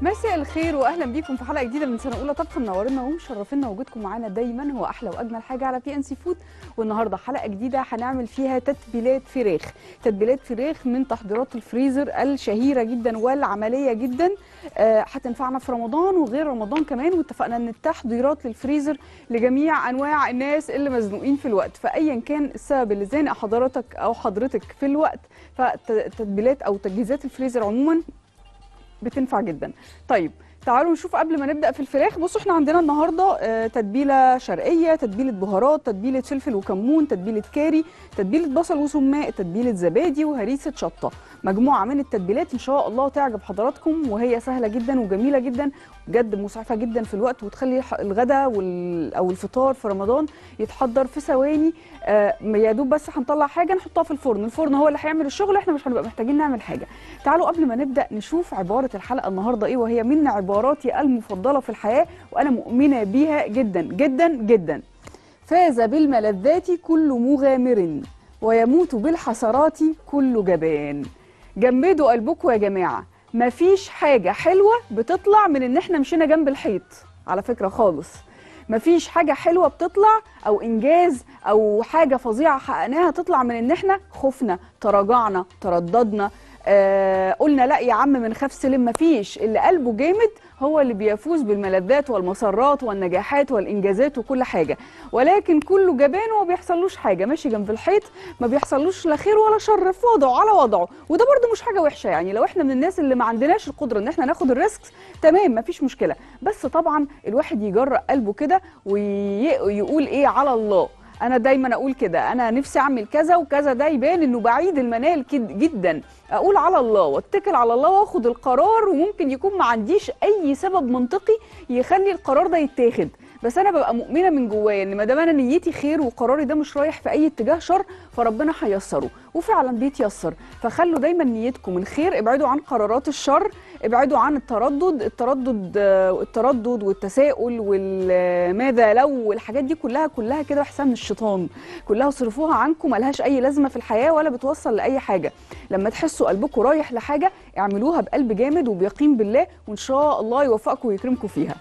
مساء الخير واهلا بيكم في حلقه جديده من سنه اولى طبخ منورنا ومشرفينا وجودكم معانا دايما هو احلى واجمل حاجه على بي ان سي فود والنهارده حلقه جديده هنعمل فيها تتبيلات فراخ تتبيلات فراخ من تحضيرات الفريزر الشهيره جدا والعمليه جدا آه، هتنفعنا في رمضان وغير رمضان كمان واتفقنا ان التحضيرات للفريزر لجميع انواع الناس اللي مزنوقين في الوقت فايا كان السبب اللي زانق حضرتك او حضرتك في الوقت فتتبيلات او تجهيزات الفريزر عموما بتنفع جدا طيب تعالوا نشوف قبل ما نبدا في الفراخ بصوا احنا عندنا النهارده آه، تتبيله شرقيه تتبيله بهارات تتبيله فلفل وكمون تتبيله كاري تتبيله بصل وسماق تتبيله زبادي وهريسه شطه مجموعه من التتبيلات ان شاء الله تعجب حضراتكم وهي سهله جدا وجميله جدا بجد مسعفه جدا في الوقت وتخلي الح- الغدا وال... او الفطار في رمضان يتحضر في ثواني آه، يا دوب بس هنطلع حاجه نحطها في الفرن الفرن هو اللي هيعمل الشغل احنا مش هنبقى محتاجين نعمل حاجه تعالوا قبل ما نبدا نشوف عباره الحلقه النهارده ايه وهي من عباراتي المفضله في الحياه وانا مؤمنه بيها جدا جدا جدا فاز بالملذات كل مغامر ويموت بالحسرات كل جبان جمدوا قلبكم يا جماعه مفيش حاجه حلوه بتطلع من ان احنا مشينا جنب الحيط على فكره خالص مفيش حاجه حلوه بتطلع او انجاز او حاجه فظيعه حققناها تطلع من ان احنا خفنا تراجعنا ترددنا آه قلنا لا يا عم من خاف سلم مفيش اللي قلبه جامد هو اللي بيفوز بالملذات والمسرات والنجاحات والانجازات وكل حاجه ولكن كله جبان وما بيحصلوش حاجه ماشي جنب الحيط ما بيحصلوش لا خير ولا شر في وضعه على وضعه وده برده مش حاجه وحشه يعني لو احنا من الناس اللي ما عندناش القدره ان احنا ناخد الريسكس تمام مفيش مشكله بس طبعا الواحد يجرأ قلبه كده ويقول ايه على الله انا دايما اقول كده انا نفسي اعمل كذا وكذا ده يبان انه بعيد المنال كد- جدا اقول على الله واتكل على الله واخد القرار وممكن يكون ما عنديش اي سبب منطقي يخلي القرار ده يتاخد بس انا ببقى مؤمنه من جوايا ان ما دام انا نيتي خير وقراري ده مش رايح في اي اتجاه شر فربنا هيسره وفعلا بيتيسر فخلوا دايما نيتكم الخير ابعدوا عن قرارات الشر ابعدوا عن التردد التردد آه، التردد والتساؤل والماذا لو والحاجات دي كلها كلها كده احسن من الشيطان كلها صرفوها عنكم ملهاش اي لازمه في الحياه ولا بتوصل لاي حاجه لما تحسوا قلبكم رايح لحاجه اعملوها بقلب جامد وبيقين بالله وان شاء الله يوفقكم ويكرمكم فيها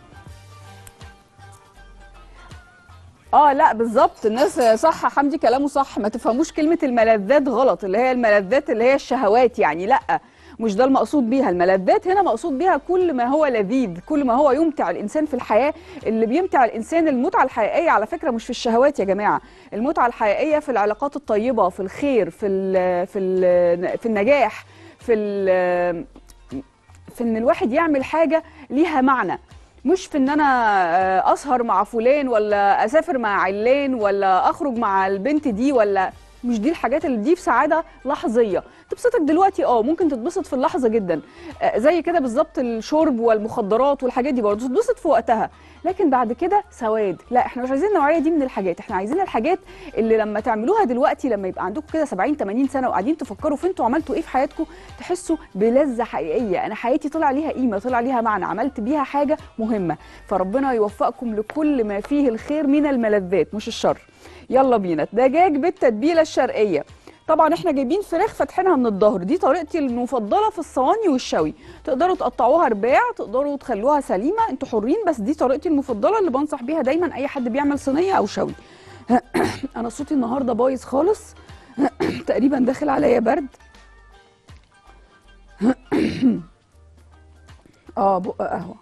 اه لا بالظبط الناس صح حمدي كلامه صح ما تفهموش كلمه الملذات غلط اللي هي الملذات اللي هي الشهوات يعني لا مش ده المقصود بيها الملذات هنا مقصود بيها كل ما هو لذيذ كل ما هو يمتع الانسان في الحياه اللي بيمتع الانسان المتعه الحقيقيه على فكره مش في الشهوات يا جماعه المتعه الحقيقيه في العلاقات الطيبه في الخير في ال في ال في النجاح في ال في ان الواحد يعمل حاجه ليها معنى مش في ان انا آه، اسهر مع فلان ولا اسافر مع علان ولا اخرج مع البنت دي ولا مش دي الحاجات اللي دي في سعاده لحظيه تبسطك دلوقتي اه ممكن تتبسط في اللحظه جدا آه، زي كده بالظبط الشرب والمخدرات والحاجات دي برضه تتبسط في وقتها لكن بعد كده سواد لا احنا مش عايزين النوعيه دي من الحاجات احنا عايزين الحاجات اللي لما تعملوها دلوقتي لما يبقى عندكم كده 70 80 سنه وقاعدين تفكروا في انتوا عملتوا ايه في حياتكم تحسوا بلذه حقيقيه انا حياتي طلع ليها قيمه طلع ليها معنى عملت بيها حاجه مهمه فربنا يوفقكم لكل ما فيه الخير من الملذات مش الشر يلا بينا دجاج بالتتبيله الشرقيه طبعا احنا جايبين فراخ فاتحينها من الظهر دي طريقتي المفضله في الصواني والشوي تقدروا تقطعوها رباع تقدروا تخلوها سليمه انتوا حرين بس دي طريقتي المفضله اللي بنصح بيها دايما اي حد بيعمل صينيه او شوي انا صوتي النهارده بايظ خالص تقريبا داخل عليا برد اه بق قهوه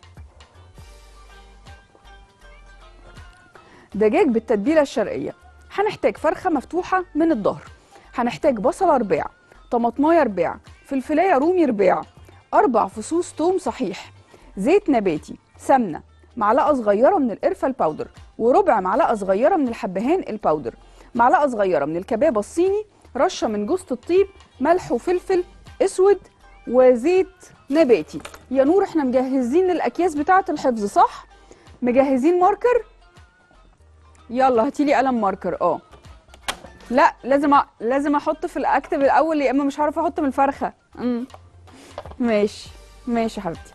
دجاج بالتتبيله الشرقيه هنحتاج فرخه مفتوحه من الظهر هنحتاج بصله رباع طماطمايه رباع فلفلايه رومي رباع اربع فصوص توم صحيح زيت نباتي سمنه معلقه صغيره من القرفه الباودر وربع معلقه صغيره من الحبهان الباودر معلقه صغيره من الكباب الصيني رشه من جوز الطيب ملح وفلفل اسود وزيت نباتي يا نور احنا مجهزين الاكياس بتاعه الحفظ صح مجهزين ماركر يلا هاتي لي قلم ماركر اه لا لازم أ... لازم احط في الاكتب الاول يا اما مش هعرف احط من الفرخه امم ماشي ماشي يا حبيبتي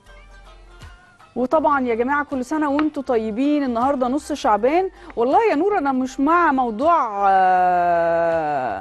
وطبعا يا جماعه كل سنه وانتم طيبين النهارده نص شعبان والله يا نور انا مش مع موضوع آه،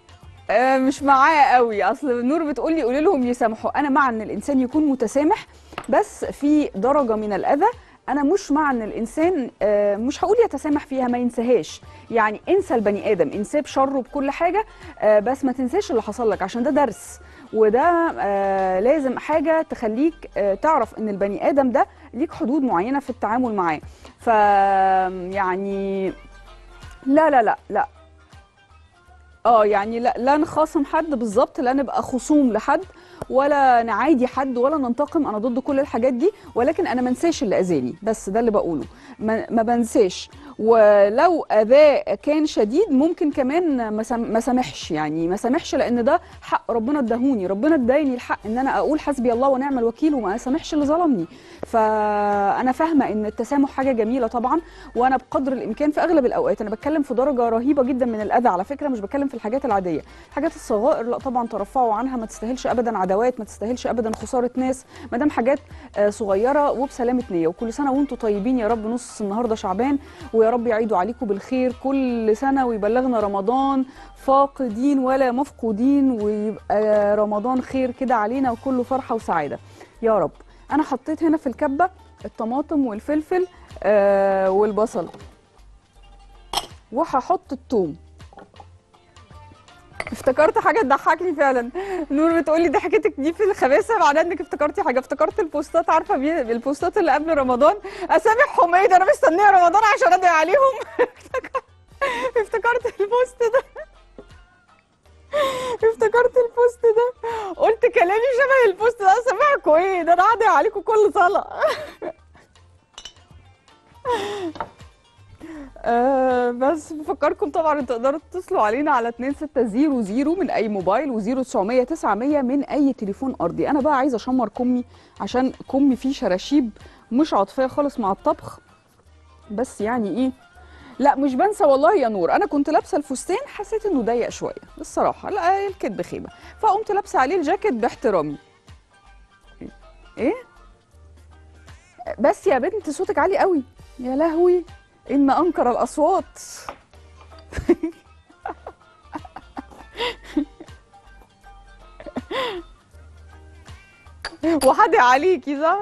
آه، مش معاه قوي اصل نور بتقول لي قولي لهم يسامحوا انا مع ان الانسان يكون متسامح بس في درجه من الاذى انا مش مع ان الانسان آه، مش هقول يتسامح فيها ما ينساهاش يعني انسى البني ادم انساه بشره بكل حاجه آه، بس ما تنساش اللي حصل لك عشان ده درس وده آه، لازم حاجه تخليك آه، تعرف ان البني ادم ده ليك حدود معينه في التعامل معاه ف يعني لا لا لا لا اه يعني لا لا نخاصم حد بالظبط لا نبقى خصوم لحد ولا نعادي حد ولا ننتقم انا ضد كل الحاجات دي ولكن انا ما انساش اللي اذاني بس ده اللي بقوله ما, ما بنساش ولو اذاه كان شديد ممكن كمان ما سام- ما سامحش يعني ما سامحش لان ده حق ربنا اداهوني ربنا اداني الحق ان انا اقول حسبي الله ونعم الوكيل وما اسامحش اللي ظلمني فانا فاهمه ان التسامح حاجه جميله طبعا وانا بقدر الامكان في اغلب الاوقات انا بتكلم في درجه رهيبه جدا من الاذى على فكره مش بتكلم في الحاجات العاديه الحاجات الصغائر لا طبعا ترفعوا عنها ما تستاهلش ابدا عداوات ما تستاهلش ابدا خساره ناس ما دام حاجات آه، صغيره وبسلامه نيه وكل سنه وانتم طيبين يا رب نص النهارده شعبان ويا رب يعيدوا عليكم بالخير كل سنه ويبلغنا رمضان فاقدين ولا مفقودين ويبقى رمضان خير كده علينا وكله فرحه وسعاده يا رب انا حطيت هنا في الكبه الطماطم والفلفل آه والبصل وهحط الثوم افتكرت حاجه تضحكني فعلا نور بتقول لي ضحكتك دي في الخباثه معناها انك افتكرتي حاجه افتكرت البوستات عارفه بي... البوستات اللي قبل رمضان اسامحهم ايه ده انا مستنيه رمضان عشان ادعي عليهم افتكرت افتكرت البوست ده افتكرت البوست ده قلت كلامي شبه البوست ده اسامحكم ايه ده انا هدعي عليكم كل صلاه آه بس بفكركم طبعا تقدروا تتصلوا علينا على 2600 من اي موبايل و0900 900 من اي تليفون ارضي انا بقى عايزه اشمر كمي عشان كمي فيه شراشيب مش عاطفيه خالص مع الطبخ بس يعني ايه لا مش بنسى والله يا نور انا كنت لابسه الفستان حسيت انه ضيق شويه الصراحه لا الكدب خيبه فقمت لابسه عليه الجاكيت باحترامي ايه بس يا بنت صوتك عالي قوي يا لهوي ان انكر الاصوات وحدي عليكي صح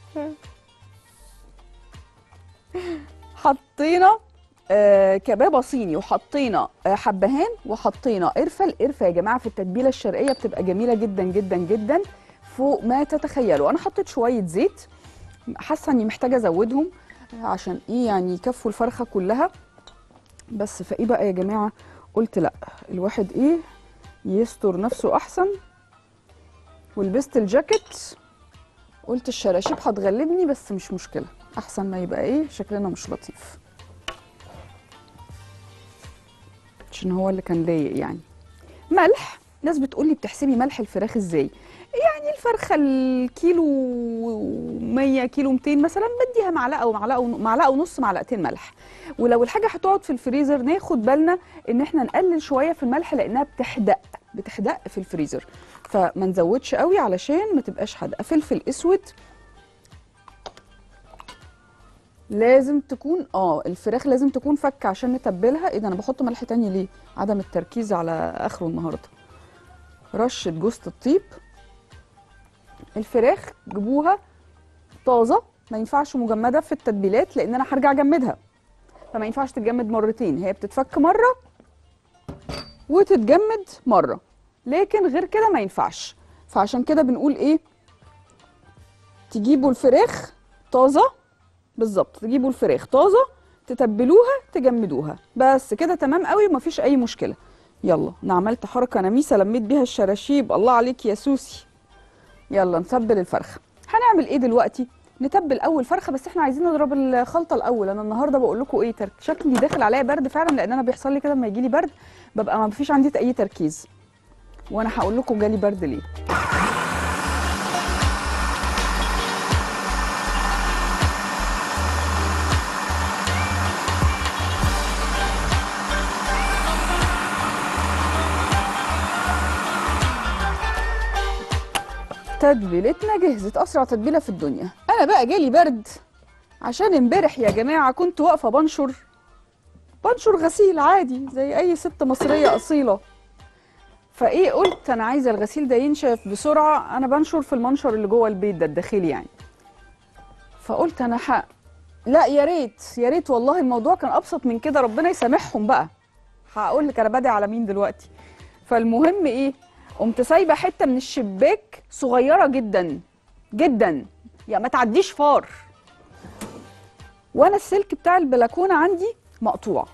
حطينا آه كبابه صيني وحطينا آه حبهان وحطينا قرفه القرفه يا جماعه في التتبيله الشرقيه بتبقى جميله جدا جدا جدا فوق ما تتخيلوا انا حطيت شويه زيت حاسه اني محتاجه ازودهم عشان ايه يعني يكفوا الفرخه كلها بس فايه بقى يا جماعه قلت لا الواحد ايه يستر نفسه احسن ولبست الجاكيت قلت الشراشيب هتغلبني بس مش مشكله احسن ما يبقى ايه شكلنا مش لطيف عشان هو اللي كان لايق يعني ملح ناس بتقولي بتحسبي ملح الفراخ ازاي يعني الفرخه الكيلو 100 كيلو 200 مثلا بديها معلقه ومعلقه ون- معلقه ونص معلقتين ملح ولو الحاجه هتقعد في الفريزر ناخد بالنا ان احنا نقلل شويه في الملح لانها بتحدق بتحدق في الفريزر فما نزودش قوي علشان ما تبقاش حادقه فلفل اسود لازم تكون اه الفراخ لازم تكون فك عشان نتبلها ايه ده انا بحط ملح تاني ليه عدم التركيز على اخره النهارده رشه جوز الطيب الفراخ جيبوها طازه ما ينفعش مجمده في التتبيلات لان انا هرجع اجمدها فما ينفعش تتجمد مرتين هي بتتفك مره وتتجمد مره لكن غير كده ما ينفعش فعشان كده بنقول ايه تجيبوا الفراخ طازه بالظبط تجيبوا الفراخ طازه تتبلوها تجمدوها بس كده تمام قوي ومفيش اي مشكله يلا انا عملت حركه نميسه لميت بيها الشراشيب الله عليك يا سوسي يلا نتبل الفرخه هنعمل ايه دلوقتي نتبل اول فرخه بس احنا عايزين نضرب الخلطه الاول انا النهارده بقول لكم ايه ترك شكلي داخل عليا برد فعلا لان انا بيحصل لي كده لما يجي لي برد ببقى ما فيش عندي اي تركيز وانا هقول لكم جالي برد ليه تتبيلتنا جهزت اسرع تتبيله في الدنيا انا بقى جالي برد عشان امبارح يا جماعه كنت واقفه بنشر بنشر غسيل عادي زي اي ست مصريه اصيله فايه قلت انا عايزه الغسيل ده ينشف بسرعه انا بنشر في المنشر اللي جوه البيت ده الداخلي يعني فقلت انا حق لا يا ريت يا ريت والله الموضوع كان ابسط من كده ربنا يسامحهم بقى هقول لك انا بادئ على مين دلوقتي فالمهم ايه قمت سايبه حته من الشباك صغيره جدا جدا يعني ما تعديش فار وانا السلك بتاع البلكونه عندي مقطوع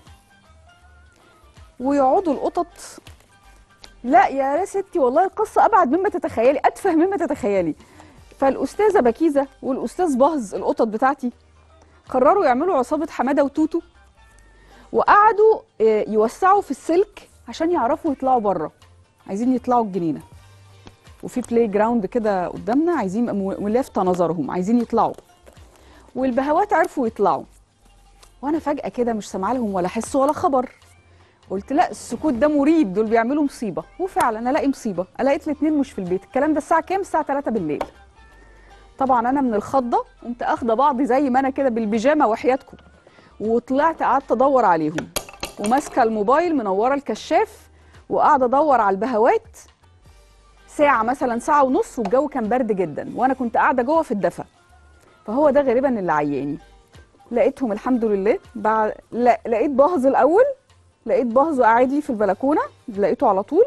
ويقعدوا القطط لا يا ستي والله القصه ابعد مما تتخيلي اتفه مما تتخيلي فالاستاذه بكيزه والاستاذ بهز القطط بتاعتي قرروا يعملوا عصابه حماده وتوتو وقعدوا آه، يوسعوا في السلك عشان يعرفوا يطلعوا بره عايزين يطلعوا الجنينه وفي بلاي جراوند كده قدامنا عايزين يبقى مو- ملافته نظرهم عايزين يطلعوا والبهوات عرفوا يطلعوا وانا فجاه كده مش سامعه لهم ولا حس ولا خبر قلت لا السكوت ده مريب دول بيعملوا مصيبه وفعلا الاقي مصيبه الاقيت الاثنين مش في البيت الكلام ده الساعه كام الساعه 3 بالليل طبعا انا من الخضه قمت اخده بعضي زي ما انا كده بالبيجامه وحياتكم وطلعت قعدت ادور عليهم وماسكه الموبايل منوره الكشاف وقاعده ادور على البهوات ساعه مثلا ساعه ونص والجو كان برد جدا وانا كنت قاعده جوه في الدفا فهو ده غالبا اللي عياني لقيتهم الحمد لله بعد لا... لقيت باهظ الاول لقيت باهظ قاعد لي في البلكونه لقيته على طول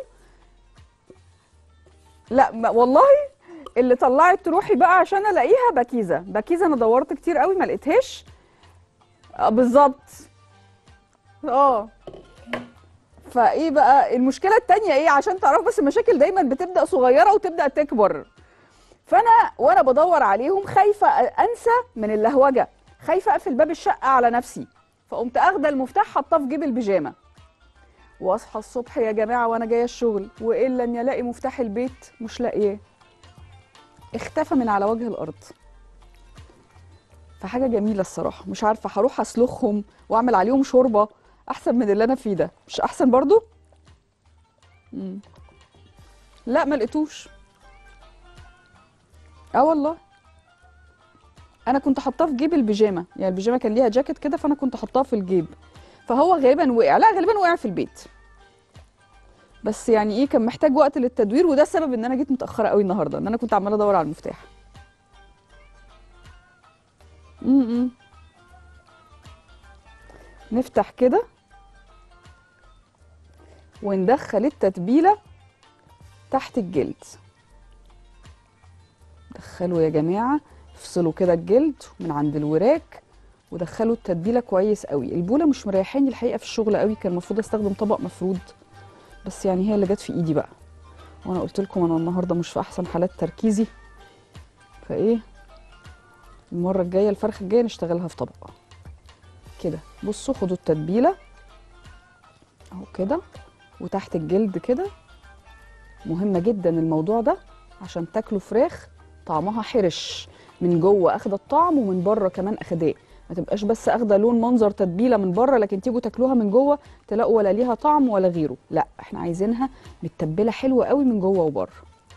لا ما والله اللي طلعت روحي بقى عشان الاقيها بكيزه بكيزه انا دورت كتير قوي ما لقيتهاش آه، بالظبط اه فايه بقى المشكله التانية ايه عشان تعرف بس المشاكل دايما بتبدا صغيره وتبدا تكبر فانا وانا بدور عليهم خايفه انسى من اللهوجه خايفه اقفل باب الشقه على نفسي فقمت اخده المفتاح حطاه في جيب البيجامه واصحى الصبح يا جماعه وانا جايه الشغل والا اني الاقي مفتاح البيت مش لاقياه اختفى من على وجه الارض فحاجه جميله الصراحه مش عارفه هروح اسلخهم واعمل عليهم شوربه احسن من اللي انا فيه ده مش احسن برضو مم. لا ما لقيتوش اه والله انا كنت حاطاه في جيب البيجامه يعني البيجامه كان ليها جاكيت كده فانا كنت حاطاه في الجيب فهو غالبا وقع لا غالبا وقع في البيت بس يعني ايه كان محتاج وقت للتدوير وده السبب ان انا جيت متاخره قوي النهارده ان انا كنت عماله ادور على المفتاح امم نفتح كده وندخل التتبيله تحت الجلد دخلوا يا جماعه افصلوا كده الجلد من عند الوراك ودخلوا التتبيله كويس قوي البوله مش مريحاني الحقيقه في الشغل قوي كان المفروض استخدم طبق مفرود بس يعني هي اللي جت في ايدي بقى وانا قلت لكم انا النهارده مش في احسن حالات تركيزي فايه المره الجايه الفرخه الجايه نشتغلها في طبق كده بصوا خدوا التتبيله اهو كده وتحت الجلد كده مهمه جدا الموضوع ده عشان تاكلوا فراخ طعمها حرش من جوه اخده الطعم ومن بره كمان اخداه ما تبقاش بس اخده لون منظر تتبيله من بره لكن تيجوا تاكلوها من جوه تلاقوا ولا ليها طعم ولا غيره لا احنا عايزينها متبله حلوه قوي من جوه وبره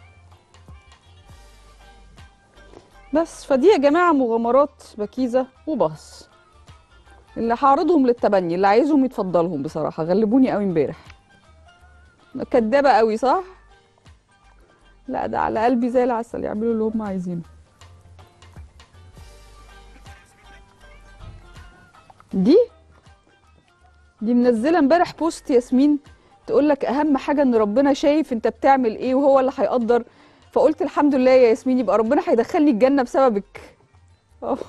بس فدي يا جماعه مغامرات بكيزه وبهص اللي هعرضهم للتبني اللي عايزهم يتفضلهم بصراحه غلبوني قوي امبارح كدابه قوي صح لا ده على قلبي زي العسل يعملوا اللي هم عايزينه دي دي منزله امبارح بوست ياسمين تقول لك اهم حاجه ان ربنا شايف انت بتعمل ايه وهو اللي هيقدر فقلت الحمد لله يا ياسمين يبقى ربنا هيدخلني الجنه بسببك اه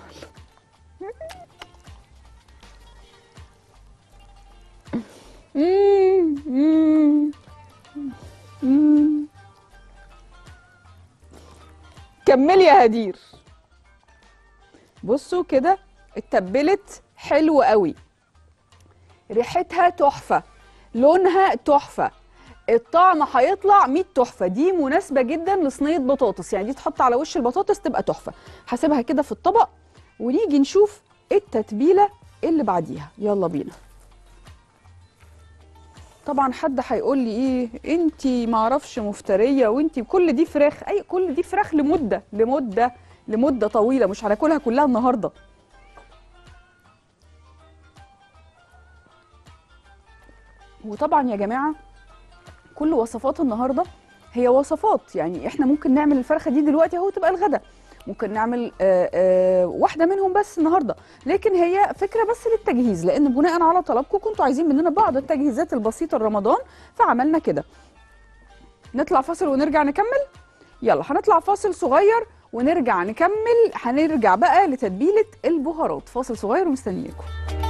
مم، مم، مم. كملي يا هدير بصوا كده اتبلت حلو قوي ريحتها تحفه لونها تحفه الطعم هيطلع 100 تحفه دي مناسبه جدا لصينيه بطاطس يعني دي تحط على وش البطاطس تبقى تحفه هسيبها كده في الطبق ونيجي نشوف التتبيله اللي بعديها يلا بينا طبعا حد هيقول لي ايه انتي معرفش مفتريه وانتي كل دي فراخ اي كل دي فراخ لمده لمده لمده طويله مش هناكلها كلها النهارده وطبعا يا جماعه كل وصفات النهارده هي وصفات يعني احنا ممكن نعمل الفرخه دي دلوقتي اهو تبقى الغدا ممكن نعمل آه، آه، واحده منهم بس النهارده لكن هي فكره بس للتجهيز لان بناء على طلبكم كنتوا عايزين مننا بعض التجهيزات البسيطه لرمضان فعملنا كده نطلع فاصل ونرجع نكمل يلا هنطلع فاصل صغير ونرجع نكمل هنرجع بقى لتتبيله البهارات فاصل صغير ومستنياكم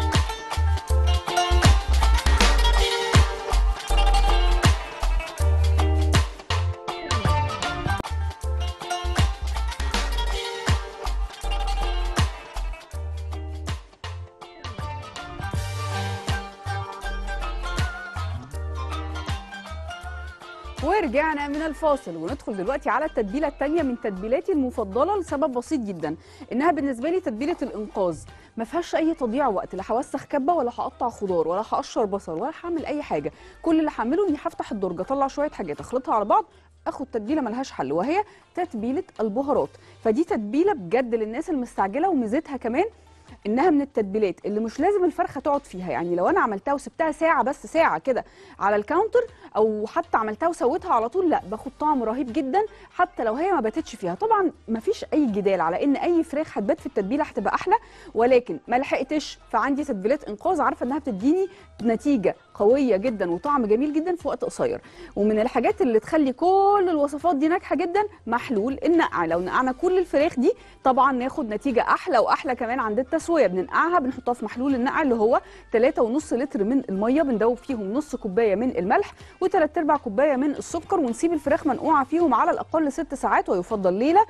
ورجعنا من الفاصل وندخل دلوقتي على التتبيله الثانيه من تتبيلاتي المفضله لسبب بسيط جدا انها بالنسبه لي تتبيله الانقاذ ما فيهاش اي تضييع وقت لا هوسخ كبه ولا هقطع خضار ولا هقشر بصل ولا هعمل اي حاجه كل اللي هعمله اني هفتح الدرج اطلع شويه حاجات اخلطها على بعض اخد تتبيله ملهاش حل وهي تتبيله البهارات فدي تتبيله بجد للناس المستعجله وميزتها كمان انها من التتبيلات اللي مش لازم الفرخه تقعد فيها يعني لو انا عملتها وسبتها ساعه بس ساعه كده على الكاونتر او حتى عملتها وسويتها على طول لا باخد طعم رهيب جدا حتى لو هي ما باتتش فيها طبعا ما فيش اي جدال على ان اي فراخ هتبات في التتبيله هتبقى احلى ولكن ما لحقتش فعندي تتبيلات انقاذ عارفه انها بتديني نتيجه قويه جدا وطعم جميل جدا في وقت قصير ومن الحاجات اللي تخلي كل الوصفات دي ناجحه جدا محلول النقع لو نقعنا كل الفراخ دي طبعا ناخد نتيجه احلى واحلى كمان عند التسويه بننقعها بنحطها في محلول النقع اللي هو 3.5 لتر من الميه بندوب فيهم نص كوبايه من الملح وثلاث ارباع كوبايه من السكر ونسيب الفراخ منقوعه فيهم على الاقل ست ساعات ويفضل ليله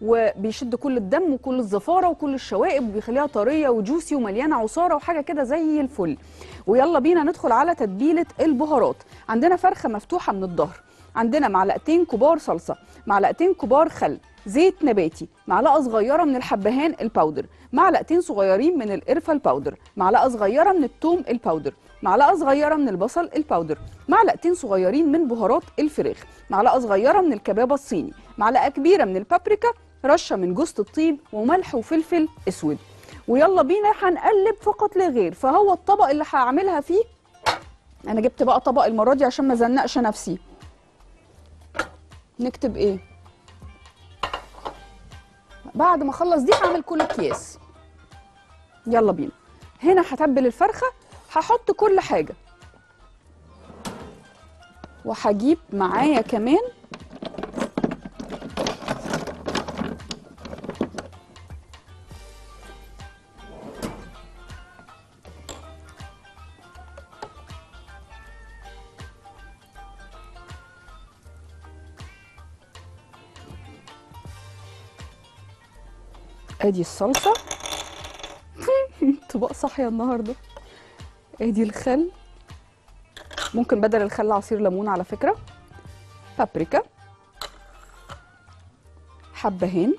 وبيشد كل الدم وكل الزفاره وكل الشوائب وبيخليها طريه وجوسي ومليانه عصاره وحاجه كده زي الفل ويلا بينا ندخل على تتبيله البهارات عندنا فرخه مفتوحه من الظهر عندنا معلقتين كبار صلصه معلقتين كبار خل زيت نباتي معلقه صغيره من الحبهان الباودر معلقتين صغيرين من القرفه الباودر معلقه صغيره من الثوم الباودر معلقه صغيره من البصل الباودر معلقتين صغيرين من بهارات الفراخ معلقه صغيره من الكبابه الصيني معلقه كبيره من البابريكا رشه من جوز الطيب وملح وفلفل اسود ويلا بينا هنقلب فقط لا غير فهو الطبق اللي هعملها فيه انا جبت بقى طبق المره دي عشان ما زنقش نفسي نكتب ايه بعد ما اخلص دي هعمل كل اكياس يلا بينا هنا هتبل الفرخه هحط كل حاجه وهجيب معايا كمان ادي الصلصه طبق صاحيه النهارده ادي الخل ممكن بدل الخل عصير ليمون على فكره بابريكا حبهان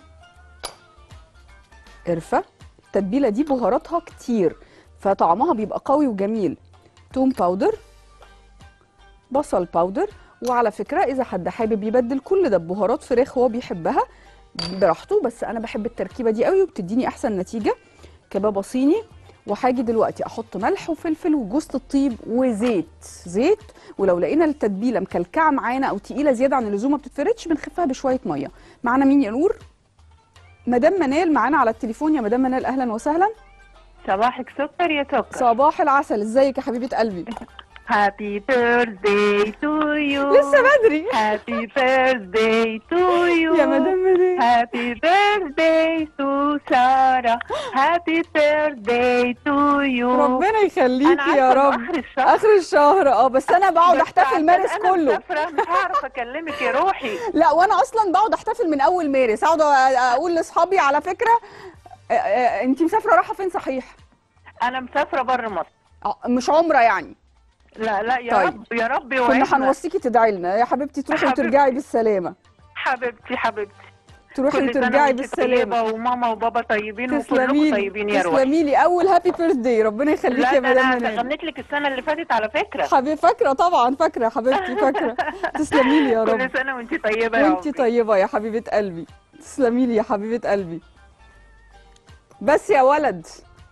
قرفه التتبيله دي بهاراتها كتير فطعمها بيبقى قوي وجميل توم باودر بصل باودر وعلى فكره اذا حد حابب يبدل كل ده ببهارات فراخ هو بيحبها براحته بس انا بحب التركيبه دي قوي وبتديني احسن نتيجه كبابه صيني وهاجي دلوقتي احط ملح وفلفل وجوز الطيب وزيت زيت ولو لقينا التتبيله مكلكعه معانا او تقيله زياده عن اللزوم ما بتتفردش بنخفها بشويه ميه معانا مين يا نور مدام منال معانا على التليفون يا مدام منال اهلا وسهلا صباحك سكر يا سكر صباح العسل ازيك يا حبيبه قلبي هابي بيرثداي تو يو لسه بدري هابي بيرثداي تو يو يا مدام منال هابي بيرثداي تو سارة هابي بيرثداي تو يو ربنا يخليكي أنا يا عارفة رب إنه آخر الشهر اخر الشهر اه بس انا بقعد بس احتفل عشان مارس أنا كله مسافرة مش هعرف أكلمك يا روحي لا وانا اصلا بقعد احتفل من اول مارس اقعد اقول لاصحابي على فكره انت مسافره رايحه فين صحيح أنا مسافرة بره مصر آه، مش عمره يعني لا لا يا طيب. رب يا رب كنا يوعدنا هنوصيكي تدعي لنا يا حبيبتي تروحي حبيبتي. وترجعي بالسلامه حبيبتي حبيبتي تروحي كل سنة وترجعي وانت بالسلامه طيبة وماما وبابا طيبين تسلمي وكلكم لي طيبين يا روحي تسلمي لي اول هابي بيرث داي ربنا يخليكي لا يا ده مدام انا منال غنيت لك السنه اللي فاتت على فكره حبيبي فاكره طبعا فاكره يا حبيبتي فاكره تسلمي لي يا رب كل سنه وانت طيبه يا وانتي عمري. طيبه يا حبيبه قلبي تسلمي لي يا حبيبه قلبي بس يا ولد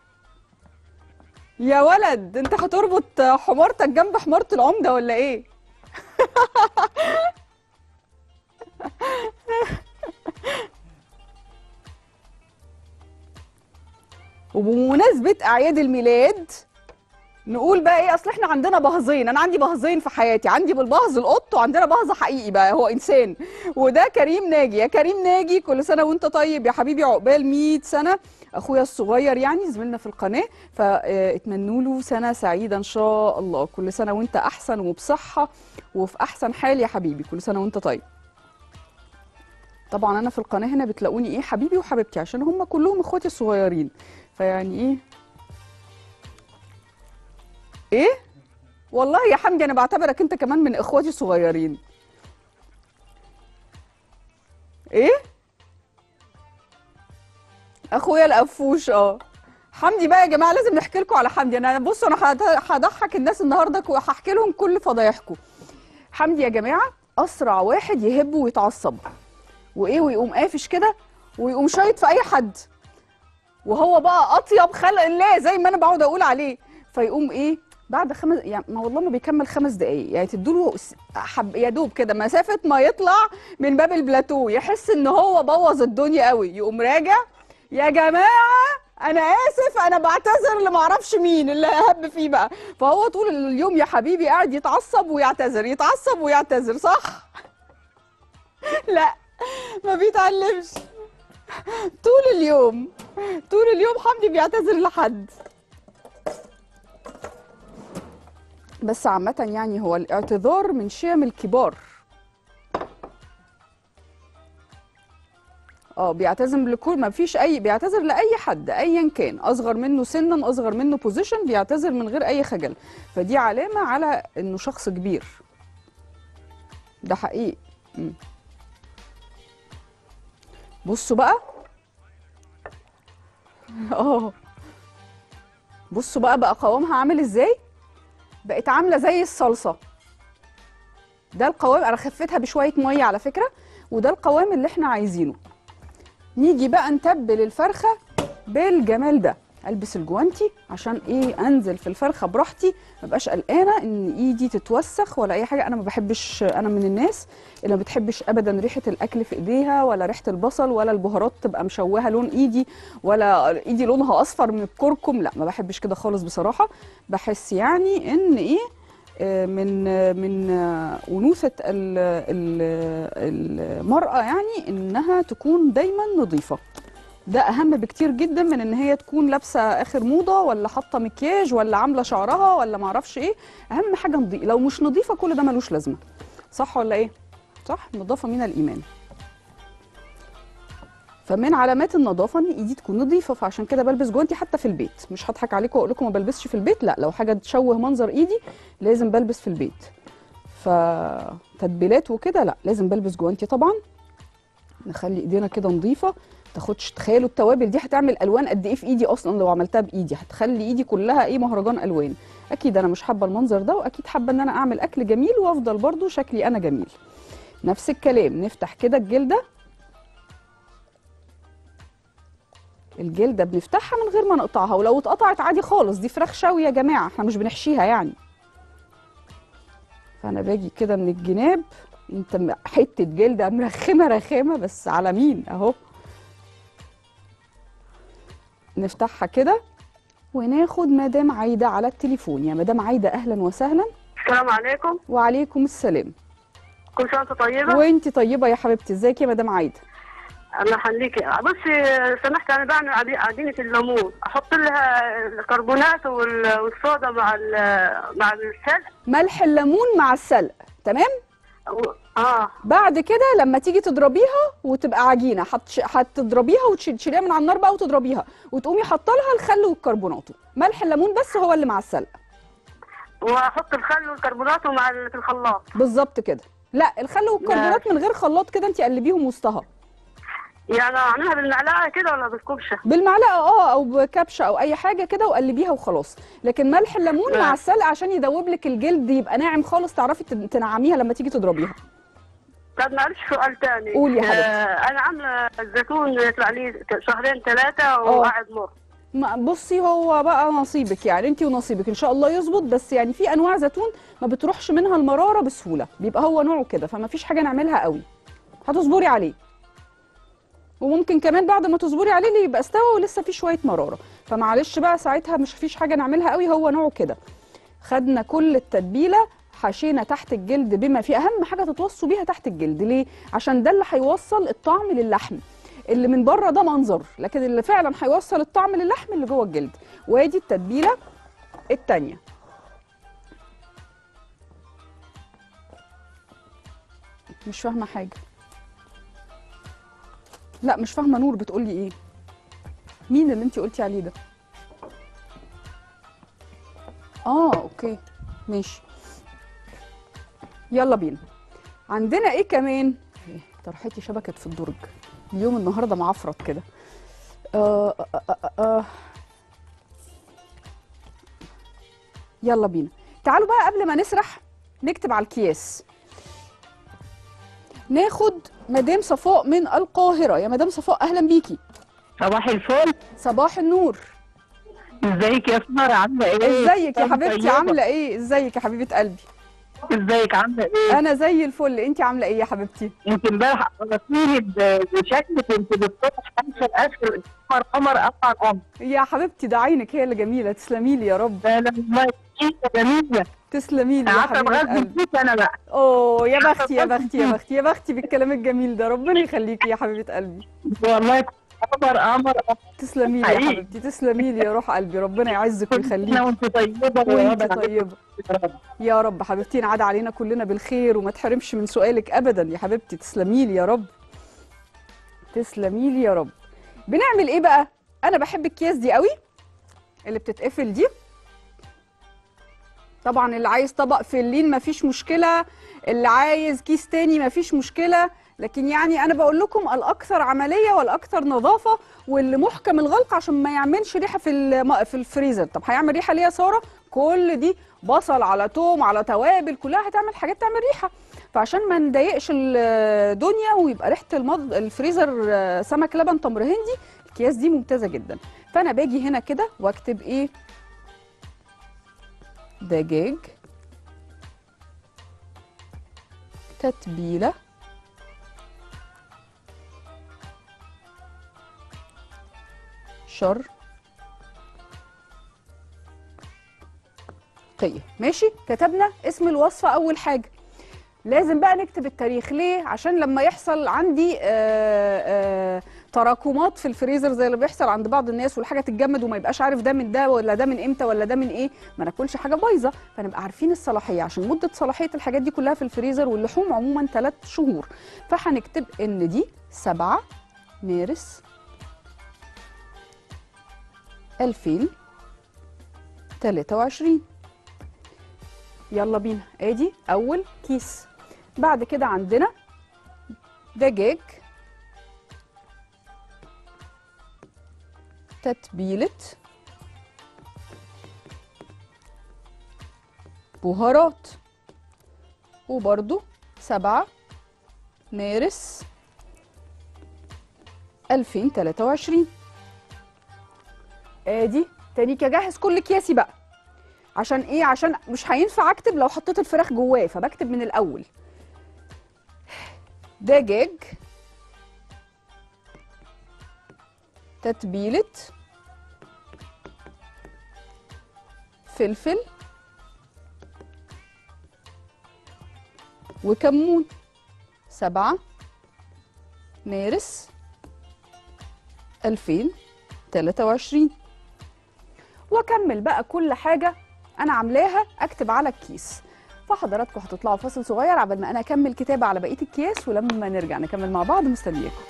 يا ولد انت هتربط حمارتك جنب حمارة العمدة ولا ايه وبمناسبه اعياد الميلاد نقول بقى ايه اصل احنا عندنا بهزين انا عندي بهزين في حياتي عندي بالبهز القط وعندنا بهز حقيقي بقى هو انسان وده كريم ناجي يا كريم ناجي كل سنه وانت طيب يا حبيبي عقبال 100 سنه اخويا الصغير يعني زميلنا في القناه فاتمنوا له سنه سعيده ان شاء الله كل سنه وانت احسن وبصحه وفي احسن حال يا حبيبي كل سنه وانت طيب طبعا انا في القناه هنا بتلاقوني ايه حبيبي وحبيبتي عشان هم كلهم اخواتي الصغيرين فيعني ايه ايه والله يا حمدي انا بعتبرك انت كمان من اخواتي الصغيرين ايه اخويا القفوش اه حمدي بقى يا جماعه لازم نحكي لكم على حمدي انا بصوا انا هض- هضحك الناس النهارده وهحكي لهم كل فضايحكم حمدي يا جماعه اسرع واحد يهب ويتعصب وايه ويقوم قافش كده ويقوم شايط في اي حد وهو بقى اطيب خلق الله زي ما انا بقعد اقول عليه فيقوم ايه بعد خمس يعني ما والله ما بيكمل خمس دقايق يعني تدوله س- حب يا دوب كده مسافه ما يطلع من باب البلاتو يحس ان هو بوظ الدنيا قوي يقوم راجع يا جماعه انا اسف انا بعتذر اللي معرفش مين اللي هب فيه بقى فهو طول اليوم يا حبيبي قاعد يتعصب ويعتذر يتعصب ويعتذر صح لا ما بيتعلمش طول اليوم طول اليوم حمدي بيعتذر لحد بس عامة يعني هو الاعتذار من شيم الكبار اه بيعتذر لكل ما فيش اي بيعتذر لاي حد ايا كان اصغر منه سنا اصغر منه بوزيشن بيعتذر من غير اي خجل فدي علامة على انه شخص كبير ده حقيقي مم. بصوا بقى اه بصوا بقى بقى قوامها عامل ازاي بقت عامله زي الصلصه ده القوام انا خفتها بشويه ميه على فكره وده القوام اللي احنا عايزينه نيجي بقى نتبل الفرخه بالجمال ده البس الجوانتي عشان ايه انزل في الفرخه براحتي ما بقاش قلقانه ان ايدي تتوسخ ولا اي حاجه انا ما بحبش انا من الناس اللي ما بتحبش ابدا ريحه الاكل في ايديها ولا ريحه البصل ولا البهارات تبقى مشوهه لون ايدي ولا ايدي لونها اصفر من الكركم لا ما بحبش كده خالص بصراحه بحس يعني ان ايه آه، من آه، من آه، انوثه ال- ال- المراه يعني انها تكون دايما نظيفه ده اهم بكتير جدا من ان هي تكون لابسه اخر موضه ولا حاطه مكياج ولا عامله شعرها ولا معرفش ايه اهم حاجه نضيف لو مش نظيفه كل ده ملوش لازمه صح ولا ايه صح النظافه من الايمان فمن علامات النظافه ان ايدي تكون نظيفه فعشان كده بلبس جوانتي حتى في البيت مش هضحك عليكم واقول لكم ما بلبسش في البيت لا لو حاجه تشوه منظر ايدي لازم بلبس في البيت فتتبيلات وكده لا لازم بلبس جوانتي طبعا نخلي ايدينا كده نظيفه تاخدش تخيلوا التوابل دي هتعمل الوان قد ايه في ايدي اصلا لو عملتها بايدي هتخلي ايدي كلها ايه مهرجان الوان اكيد انا مش حابه المنظر ده واكيد حابه ان انا اعمل اكل جميل وافضل برضو شكلي انا جميل نفس الكلام نفتح كده الجلده الجلده بنفتحها من غير ما نقطعها ولو اتقطعت عادي خالص دي فراخ شوي يا جماعه احنا مش بنحشيها يعني فانا باجي كده من الجناب انت م- حته جلده مرخمه رخامه بس على مين اهو نفتحها كده وناخد مدام عايده على التليفون يا مدام عايده اهلا وسهلا السلام عليكم وعليكم السلام كل سنه وانت طيبه وانت طيبه يا حبيبتي ازيك يا مدام عايده الله يخليكي بصي سمحت انا بعمل عدي- عجينه الليمون احط لها الكربونات وال- والصودا مع ال- مع السلق ملح الليمون مع السلق تمام و- اه بعد كده لما تيجي تضربيها وتبقى عجينه هتش- هتضربيها وتشيليها من على النار بقى وتضربيها وتقومي حاطه لها الخل والكربونات ملح الليمون بس هو اللي مع السلق واحط الخل والكربونات مع ال- في الخلاط بالظبط كده لا الخل والكربونات من غير خلاط كده انت قلبيهم وسطها يعني اعملها بالمعلقه كده ولا بالكبشه بالمعلقه اه او بكبشه او اي حاجه كده وقلبيها وخلاص لكن ملح الليمون مع نعم. السلق عشان يدوب لك الجلد يبقى ناعم خالص تعرفي تن- تنعميها لما تيجي تضربيها طب معلش سؤال تاني قولي يا حبيبتي. آه انا عامله الزيتون يطلع لي شهرين ثلاثه وقاعد مر ما- بصي هو بقى نصيبك يعني انت ونصيبك ان شاء الله يظبط بس يعني في انواع زيتون ما بتروحش منها المراره بسهوله بيبقى هو نوعه كده فما فيش حاجه نعملها قوي هتصبري عليه وممكن كمان بعد ما تصبري عليه اللي يبقى استوى ولسه فيه شويه مراره فمعلش بقى ساعتها مش فيش حاجه نعملها قوي هو نوعه كده خدنا كل التتبيله حشينا تحت الجلد بما فيه اهم حاجه تتوصوا بيها تحت الجلد ليه عشان ده اللي هيوصل الطعم للحم اللي من بره ده منظر لكن اللي فعلا هيوصل الطعم للحم اللي جوه الجلد وادي التتبيله التانيه مش فاهمه حاجه لا مش فاهمه نور بتقولي ايه مين اللي انت قلتي عليه ده اه اوكي ماشي يلا بينا عندنا ايه كمان إيه، طرحتي شبكت في الدرج اليوم النهارده معفرط كده آه آه آه آه. يلا بينا تعالوا بقى قبل ما نسرح نكتب على الكياس ناخد مدام صفاء من القاهرة يا مدام صفاء أهلا بيكي صباح الفل صباح النور ازيك يا سمر عامله ايه ازيك يا طب حبيبتي طيبة. عاملة ايه ازيك يا حبيبة قلبي ازيك عامله ايه أنا زي الفل أنت عاملة ايه يا حبيبتي انت امبارح قرصتيني ب- بشكل كنت بتطرح خمسه الاخر قمر قمر قمر قمر يا حبيبتي ده عينك هي اللي جميلة تسلمي لي يا رب ده انا والله كتير جميله تسلمي لي يا قعدت حبيبة اتغذى قلبي فيك انا بقى اوه يا عارفة بختي يا بجد بختي يا بختي يا بختي بالكلام الجميل ده ربنا يخليكي يا حبيبة قلبي والله قمر قمر قمر تسلمي لي يا حقيقي. حبيبتي تسلمي لي يا روح قلبي ربنا يعزك كل سنه ويخليكي وانت طيبه وانت ويا رب طيبة يا رب. يا رب حبيبتي نعاد علينا كلنا بالخير وما تحرمش من سؤالك ابدا يا حبيبتي تسلمي لي يا رب تسلمي لي يا رب بنعمل ايه بقى انا بحب الكياس دي قوي اللي بتتقفل دي طبعا اللي عايز طبق فلين مفيش مشكله اللي عايز كيس تاني مفيش مشكله لكن يعني انا بقول لكم الاكثر عمليه والاكثر نظافه واللي محكم الغلق عشان ما يعملش ريحه في الم- في الفريزر طب هيعمل ريحه ليه يا ساره كل دي بصل على توم على توابل كلها هتعمل حاجات تعمل ريحه فعشان ما نضايقش الدنيا ويبقى ريحه المض... الفريزر آه، سمك لبن تمر هندي الكياس دي ممتازه جدا فانا باجي هنا كده واكتب ايه دجاج تتبيله شر قية ماشي كتبنا اسم الوصفة أول حاجة لازم بقى نكتب التاريخ ليه عشان لما يحصل عندي آه آه تراكمات في الفريزر زي اللي بيحصل عند بعض الناس والحاجه تتجمد وما يبقاش عارف ده من ده ولا ده من امتى ولا ده من ايه ما ناكلش حاجه بايظه فنبقى عارفين الصلاحيه عشان مده صلاحيه الحاجات دي كلها في الفريزر واللحوم عموما ثلاث شهور فهنكتب ان دي 7 مارس 2023 يلا بينا ادي اول كيس بعد كده عندنا دجاج تتبيلة بهارات وبرضو سبعة مارس 2023 ادي تانيك اجهز كل اكياسي بقى عشان ايه عشان مش هينفع اكتب لو حطيت الفراخ جواه فبكتب من الاول دجاج تتبيلة فلفل وكمون سبعة مارس 2023 واكمل بقى كل حاجة انا عاملاها اكتب على الكيس فحضراتكم هتطلعوا فاصل صغير عبال ما انا اكمل كتابة على بقية الكياس ولما نرجع نكمل مع بعض مستنياكم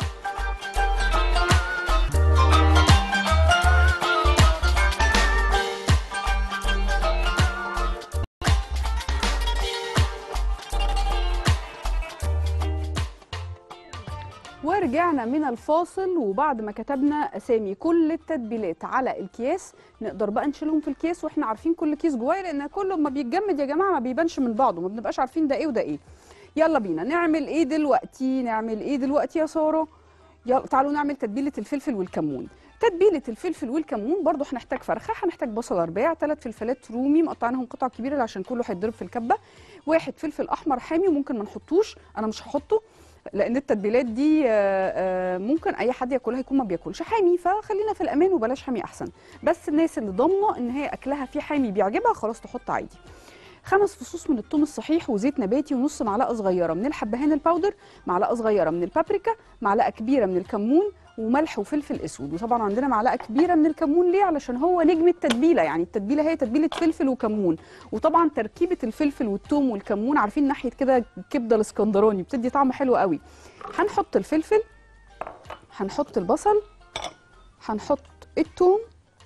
ورجعنا من الفاصل وبعد ما كتبنا اسامي كل التتبيلات على الكياس نقدر بقى نشيلهم في الكيس واحنا عارفين كل كيس جواه لان كله ما بيتجمد يا جماعه ما بيبانش من بعضه ما بنبقاش عارفين ده ايه وده ايه يلا بينا نعمل ايه دلوقتي نعمل ايه دلوقتي يا ساره يلا تعالوا نعمل تتبيله الفلفل والكمون تتبيله الفلفل والكمون برضو هنحتاج فرخه هنحتاج بصل ارباع ثلاث فلفلات رومي مقطعينهم قطع كبيره عشان كله هيتضرب في الكبه واحد فلفل احمر حامي وممكن ما نحطوش انا مش هحطه لان التتبيلات دي آه، آه، ممكن اي حد ياكلها يكون ما بياكلش حامي فخلينا في الامان وبلاش حامي احسن بس الناس اللي ضامنه ان هي اكلها فيه حامي بيعجبها خلاص تحط عادي خمس فصوص من الثوم الصحيح وزيت نباتي ونص معلقه صغيره من الحبهان الباودر معلقه صغيره من البابريكا معلقه كبيره من الكمون وملح وفلفل اسود وطبعا عندنا معلقه كبيره من الكمون ليه علشان هو نجم التتبيله يعني التتبيله هي تتبيله فلفل وكمون وطبعا تركيبه الفلفل والثوم والكمون عارفين ناحيه كده الكبده الاسكندراني بتدي طعم حلو قوي هنحط الفلفل هنحط البصل هنحط الثوم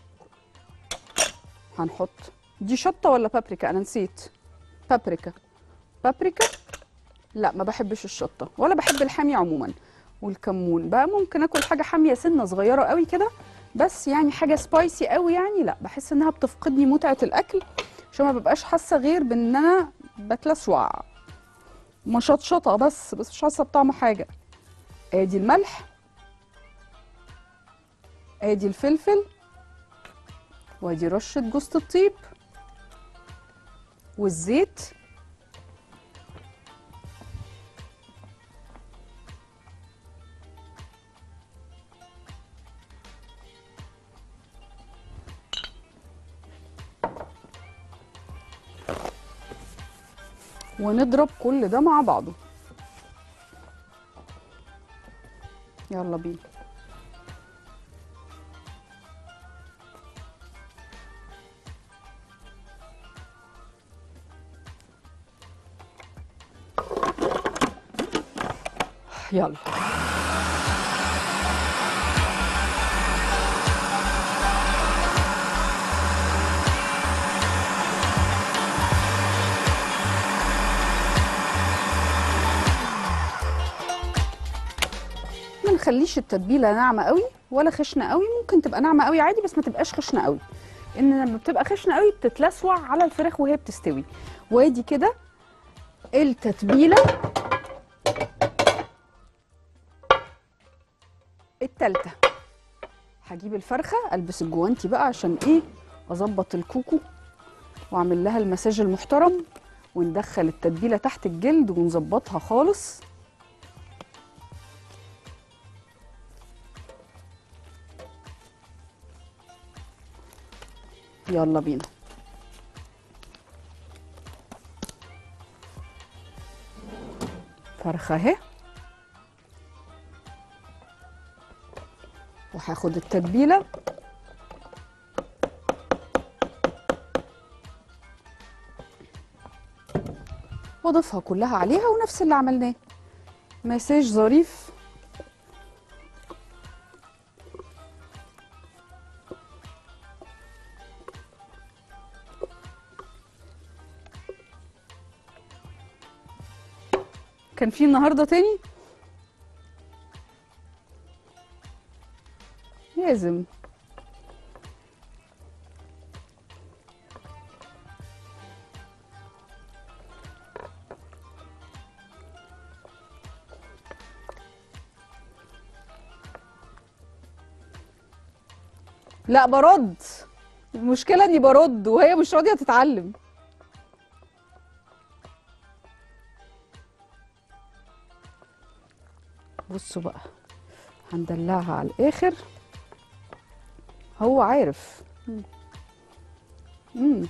هنحط دي شطه ولا بابريكا انا نسيت بابريكا بابريكا لا ما بحبش الشطه ولا بحب الحامي عموما والكمون بقى ممكن اكل حاجه حاميه سنه صغيره قوي كده بس يعني حاجه سبايسي قوي يعني لا بحس انها بتفقدني متعه الاكل عشان ما ببقاش حاسه غير بان انا بتلسوع مشطشطه بس بس مش حاسه بطعم حاجه ادي الملح ادي الفلفل وادي رشه جوز الطيب والزيت ونضرب كل ده مع بعضه يلا بينا يلا ما نخليش التتبيله ناعمه قوي ولا خشنه قوي ممكن تبقى ناعمه قوي عادي بس ما تبقاش خشنه قوي ان لما بتبقى خشنه قوي بتتلسوع على الفراخ وهي بتستوي وادي كده التتبيله التالتة هجيب الفرخة البس الجوانتي بقى عشان ايه اظبط الكوكو واعمل لها المساج المحترم وندخل التتبيلة تحت الجلد ونظبطها خالص يلا بينا فرخة اهي وهاخد التتبيله واضيفها كلها عليها ونفس اللي عملناه مساج ظريف كان في النهارده تاني لازم لا برد المشكلة اني برد وهي مش راضية تتعلم بصوا بقى هندلعها على الاخر هو عارف امم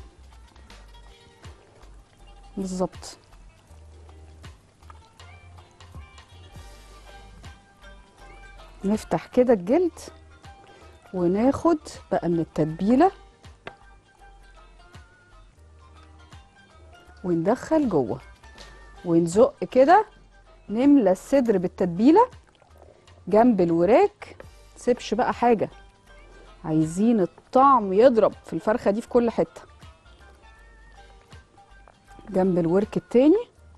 بالظبط نفتح كده الجلد وناخد بقى من التتبيله وندخل جوه ونزق كده نملى الصدر بالتتبيله جنب الوراك تسيبش بقى حاجه عايزين الطعم يضرب في الفرخه دي في كل حته جنب الورك التاني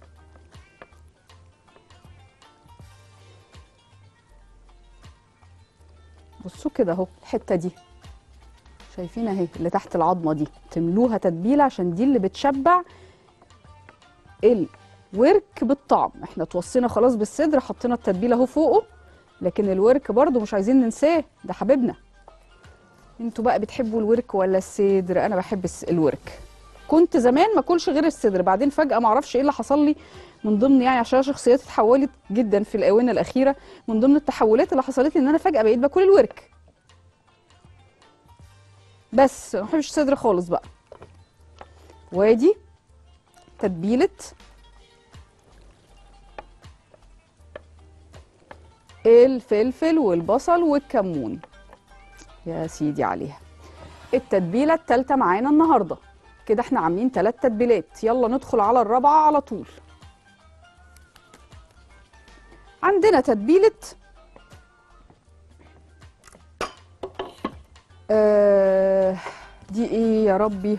بصوا كده اهو الحته دي شايفين اهي اللي تحت العظمه دي تملوها تتبيله عشان دي اللي بتشبع الورك بالطعم احنا توصينا خلاص بالصدر حطينا التتبيله اهو فوقه لكن الورك برضو مش عايزين ننساه ده حبيبنا انتوا بقى بتحبوا الورك ولا الصدر انا بحب الس- الورك كنت زمان ما اكلش غير الصدر بعدين فجاه ما اعرفش ايه اللي حصل لي من ضمن يعني عشان شخصيتي اتحولت جدا في الاونه الاخيره من ضمن التحولات اللي حصلت لي ان انا فجاه بقيت باكل الورك بس ما بحبش الصدر خالص بقى وادي تتبيله الفلفل والبصل والكمون يا سيدي عليها التتبيله التالتة معانا النهارده كده احنا عاملين ثلاث تتبيلات يلا ندخل على الرابعه على طول عندنا تتبيله آه دي ايه يا ربي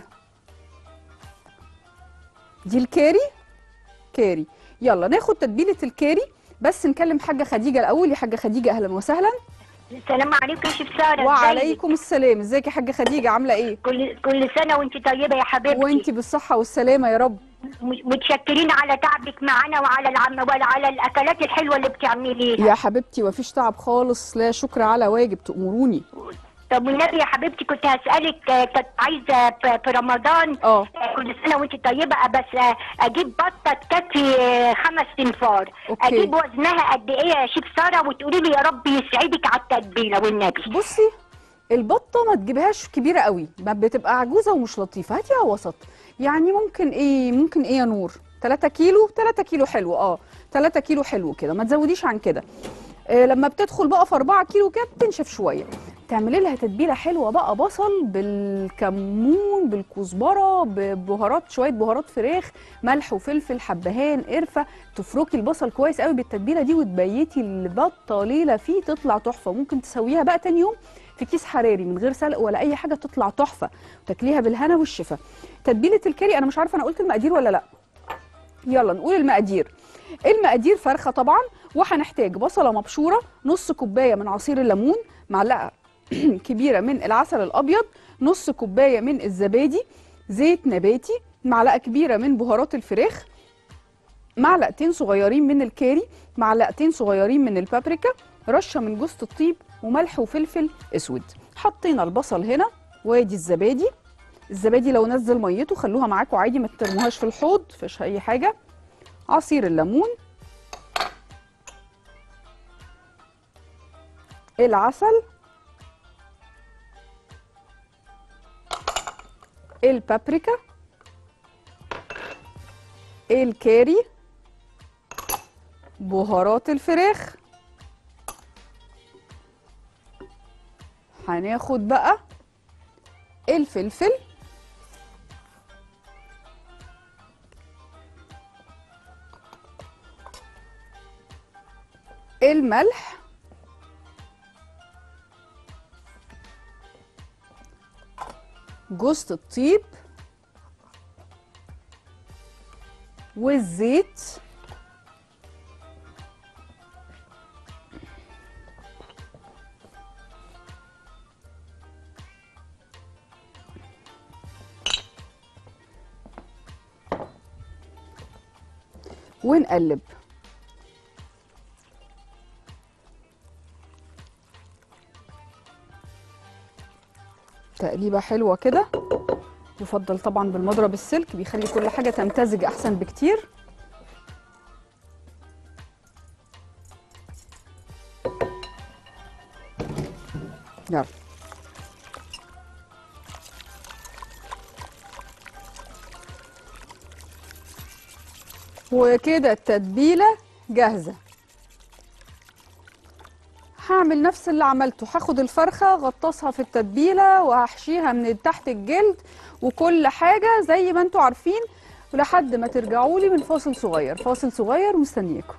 دي الكاري كاري يلا ناخد تتبيله الكاري بس نكلم حاجه خديجه الاول يا حاجه خديجه اهلا وسهلا السلام عليكم يا شيف ساره ازيك؟ وعليكم السلام ازيك يا حاجه خديجه عامله ايه كل كل سنه وانت طيبه يا حبيبتي وانتي بالصحه والسلامه يا رب م- متشكرين على تعبك معانا وعلى العم وعلى الاكلات الحلوه اللي بتعمليها يا حبيبتي مفيش تعب خالص لا شكر على واجب تأمروني طب والنبي يا حبيبتي كنت هسالك آه، كنت عايزه ف- في رمضان اه آه، كل سنه وانت طيبه بس آه، اجيب بطه تكفي آه، خمس تنفار أوكي. اجيب وزنها قد ايه يا شيف ساره وتقولي لي يا رب يسعدك على التتبيله والنبي بصي البطه ما تجيبهاش كبيره قوي ما بتبقى عجوزه ومش لطيفه هاتيها وسط يعني ممكن ايه ممكن ايه يا نور 3 كيلو 3 كيلو حلو اه 3 كيلو حلو كده ما تزوديش عن كده آه لما بتدخل بقى في 4 كيلو كده بتنشف شويه تعملي لها تتبيله حلوه بقى بصل بالكمون بالكزبره ببهارات شويه بهارات فراخ ملح وفلفل حبهان قرفه تفركي البصل كويس قوي بالتتبيله دي وتبيتي البطه ليله فيه تطلع تحفه ممكن تسويها بقى تاني يوم في كيس حراري من غير سلق ولا اي حاجه تطلع تحفه وتاكليها بالهنا والشفا تتبيله الكاري انا مش عارفه انا قلت المقادير ولا لا يلا نقول المقادير المقادير فرخه طبعا وهنحتاج بصله مبشوره نص كوبايه من عصير الليمون معلقه كبيره من العسل الابيض نص كوبايه من الزبادي زيت نباتي معلقه كبيره من بهارات الفراخ معلقتين صغيرين من الكاري معلقتين صغيرين من البابريكا رشه من جوز الطيب وملح وفلفل اسود حطينا البصل هنا وادي الزبادي الزبادي لو نزل ميته خلوها معاكم عادي ما ترموهاش في الحوض مفيش اي حاجه عصير الليمون العسل البابريكا الكاري بهارات الفراخ هناخد بقى الفلفل الملح جوز الطيب والزيت ونقلب تقليبه حلوه كده يفضل طبعا بالمضرب السلك بيخلي كل حاجه تمتزج احسن بكتير يلا وكده التتبيله جاهزه هعمل نفس اللي عملته هاخد الفرخه غطسها في التتبيله وهحشيها من تحت الجلد وكل حاجه زي ما انتوا عارفين لحد ما ترجعوا لي من فاصل صغير فاصل صغير مستنياكم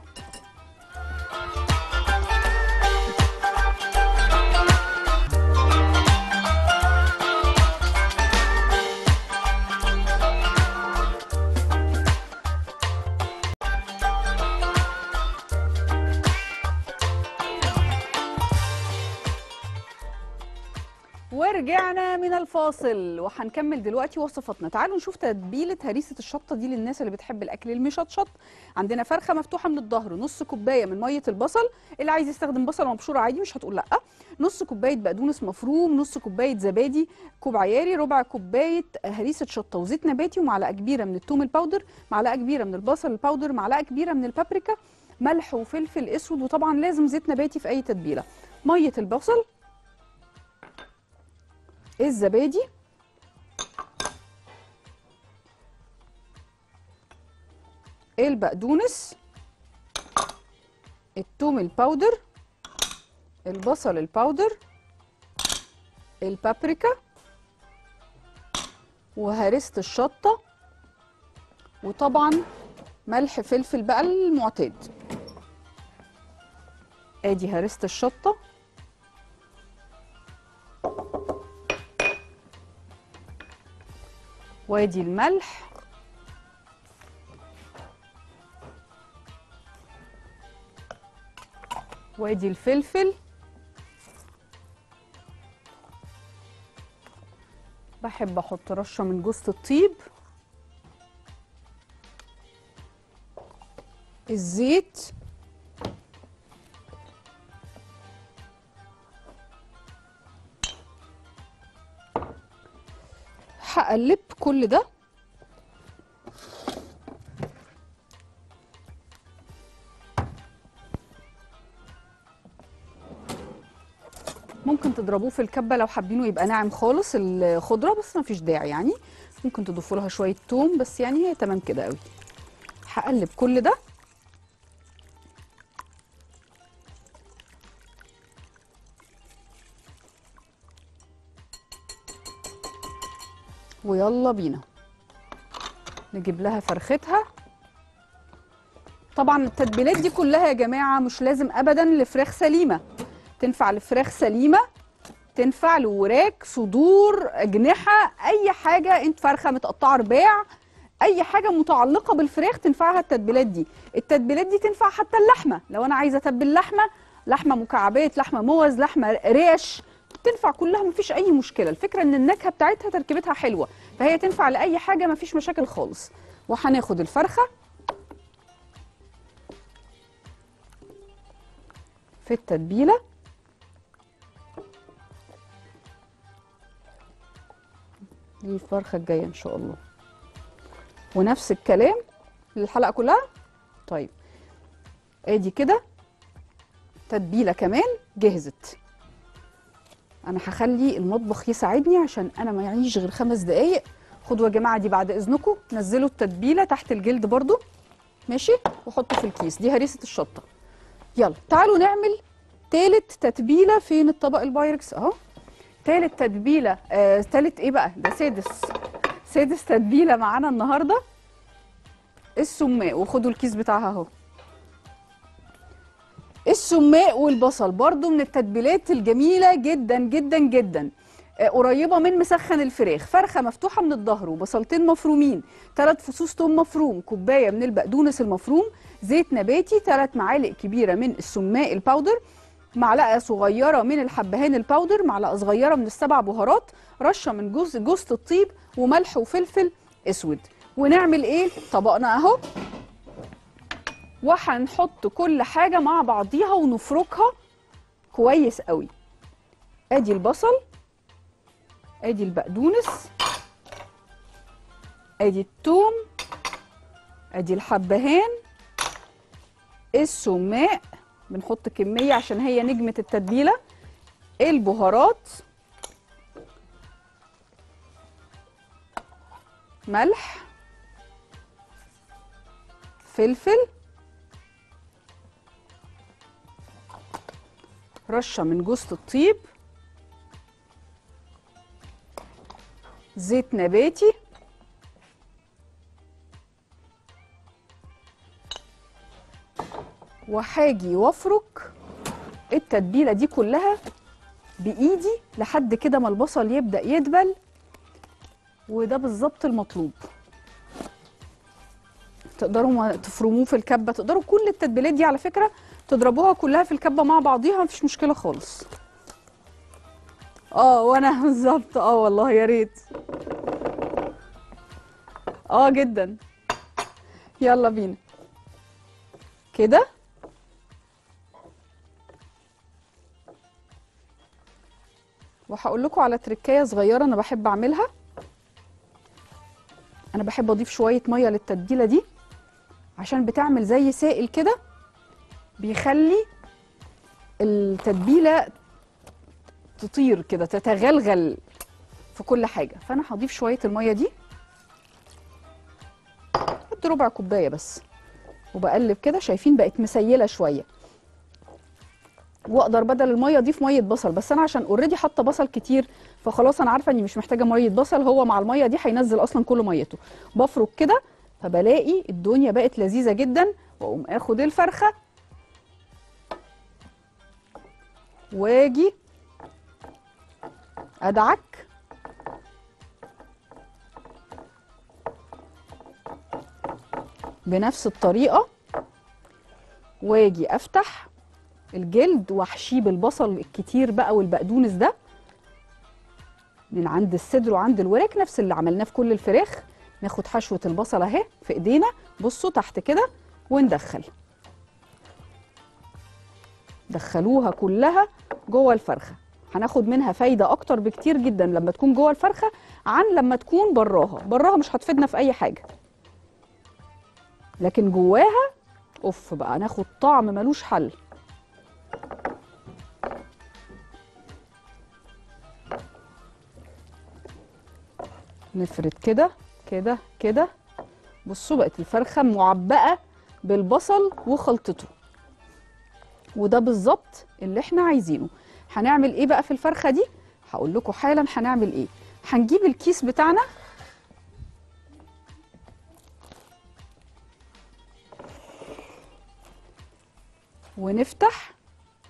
ورجعنا من الفاصل وهنكمل دلوقتي وصفاتنا تعالوا نشوف تتبيله هريسه الشطه دي للناس اللي بتحب الاكل المشطشط عندنا فرخه مفتوحه من الظهر نص كوبايه من ميه البصل اللي عايز يستخدم بصل مبشور عادي مش هتقول لا نص كوبايه بقدونس مفروم نص كوبايه زبادي كوب عياري ربع كوبايه هريسه شطه وزيت نباتي ومعلقه كبيره من الثوم الباودر معلقه كبيره من البصل الباودر معلقه كبيره من البابريكا ملح وفلفل اسود وطبعا لازم زيت نباتي في اي تتبيله ميه البصل الزبادي البقدونس الثوم الباودر البصل الباودر البابريكا وهرسة الشطة وطبعا ملح فلفل بقى المعتاد ادي هرسة الشطة وادي الملح وادي الفلفل بحب احط رشه من جوز الطيب الزيت هقلب كل ده ممكن تضربوه في الكبه لو حابينه يبقى ناعم خالص الخضره بس ما فيش داعي يعني ممكن تضيفوا لها شويه توم بس يعني هي تمام كده قوي هقلب كل ده ويلا بينا نجيب لها فرختها طبعا التتبيلات دي كلها يا جماعه مش لازم ابدا لفراخ سليمه تنفع لفراخ سليمه تنفع لوراك صدور اجنحه اي حاجه انت فرخه متقطعه رباع اي حاجه متعلقه بالفراخ تنفعها التتبيلات دي التتبيلات دي تنفع حتى اللحمه لو انا عايزه اتبل لحمه لحمه مكعبات لحمه موز لحمه ريش تنفع كلها مفيش اي مشكله الفكره ان النكهه بتاعتها تركيبتها حلوه فهي تنفع لاي حاجه مفيش مشاكل خالص وهناخد الفرخه في التتبيله دي الفرخه الجايه ان شاء الله ونفس الكلام للحلقه كلها طيب ادي كده تتبيله كمان جهزت انا هخلي المطبخ يساعدني عشان انا ما يعيش غير خمس دقايق خدوا يا جماعه دي بعد اذنكم نزلوا التتبيله تحت الجلد برضو ماشي وحطوا في الكيس دي هريسه الشطه يلا تعالوا نعمل تالت تتبيله فين الطبق البايركس اهو تالت تتبيله آه تالت ايه بقى ده سادس سادس تتبيله معانا النهارده السماق وخدوا الكيس بتاعها اهو السماق والبصل برضو من التتبيلات الجميله جدا جدا جدا آه، قريبه من مسخن الفراخ فرخه مفتوحه من الظهر وبصلتين مفرومين ثلاث فصوص توم مفروم كوبايه من البقدونس المفروم زيت نباتي ثلاث معالق كبيره من السماق الباودر معلقه صغيره من الحبهان الباودر معلقه صغيره من السبع بهارات رشه من جوز جوز الطيب وملح وفلفل اسود ونعمل ايه طبقنا اهو وهنحط كل حاجه مع بعضيها ونفركها كويس قوي ادي البصل ادي البقدونس ادي الثوم ادي الحبهان السماق بنحط كميه عشان هي نجمه التتبيله البهارات ملح فلفل رشه من جوز الطيب زيت نباتي وهاجي وافرك التتبيله دي كلها بايدي لحد كده ما البصل يبدا يدبل وده بالظبط المطلوب تقدروا ما تفرموه في الكبه تقدروا كل التتبيلات دي على فكره تضربوها كلها في الكبه مع بعضيها مفيش مشكله خالص اه وانا بالظبط اه والله يا ريت اه جدا يلا بينا كده وهقول لكم على تركايه صغيره انا بحب اعملها انا بحب اضيف شويه ميه للتتبيله دي عشان بتعمل زي سائل كده بيخلي التتبيله تطير كده تتغلغل في كل حاجه فانا هضيف شويه الميه دي حط ربع كوبايه بس وبقلب كده شايفين بقت مسيله شويه واقدر بدل الميه اضيف ميه بصل بس انا عشان اوريدي حاطه بصل كتير فخلاص انا عارفه اني مش محتاجه ميه بصل هو مع الميه دي هينزل اصلا كل ميته بفرك كده فبلاقي الدنيا بقت لذيذه جدا واقوم اخد الفرخه واجي ادعك بنفس الطريقه واجي افتح الجلد واحشيه بالبصل الكتير بقى والبقدونس ده من عند الصدر وعند الوراك نفس اللي عملناه في كل الفراخ ناخد حشوه البصل اهي في ايدينا بصوا تحت كده وندخل دخلوها كلها جوه الفرخه هناخد منها فايده اكتر بكتير جدا لما تكون جوه الفرخه عن لما تكون براها براها مش هتفيدنا في اي حاجه لكن جواها اوف بقى ناخد طعم ملوش حل نفرد كده كده كده بصوا بقت الفرخه معبأه بالبصل وخلطته وده بالظبط اللي احنا عايزينه هنعمل ايه بقى في الفرخه دي هقول لكم حالا هنعمل ايه هنجيب الكيس بتاعنا ونفتح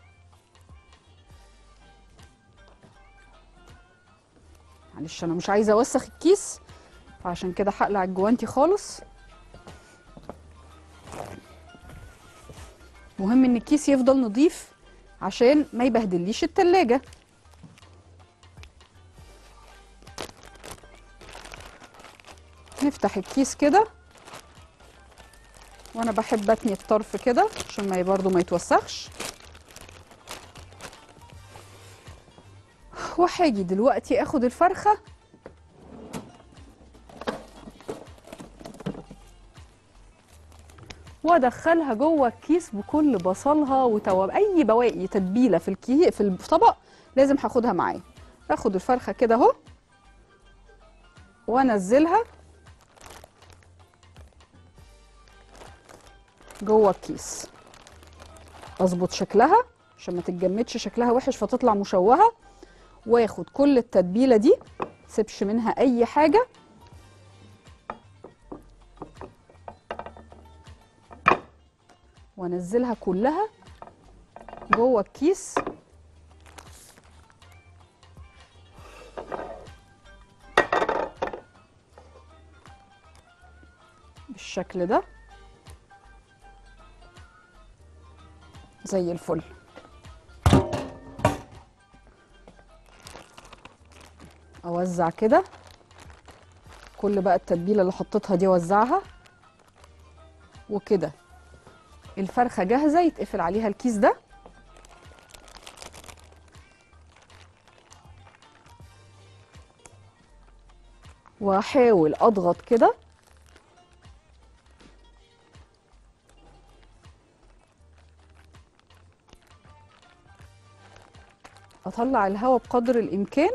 معلش انا مش عايزه اوسخ الكيس فعشان كده هقلع الجوانتي خالص مهم ان الكيس يفضل نظيف عشان ما يبهدليش التلاجة نفتح الكيس كده وانا بحب اتني الطرف كده عشان ما برضه ما يتوسخش وهاجي دلوقتي اخد الفرخه وادخلها جوه الكيس بكل بصلها وتواب اي بواقي تتبيله في الكي في الطبق لازم هاخدها معايا اخد الفرخه كده اهو وانزلها جوه الكيس اظبط شكلها عشان ما تتجمدش شكلها وحش فتطلع مشوهه واخد كل التتبيله دي سيبش منها اي حاجه وانزلها كلها جوه الكيس بالشكل ده زي الفل اوزع كده كل بقى التتبيله اللي حطيتها دي اوزعها وكده الفرخه جاهزه يتقفل عليها الكيس ده واحاول اضغط كده اطلع الهواء بقدر الامكان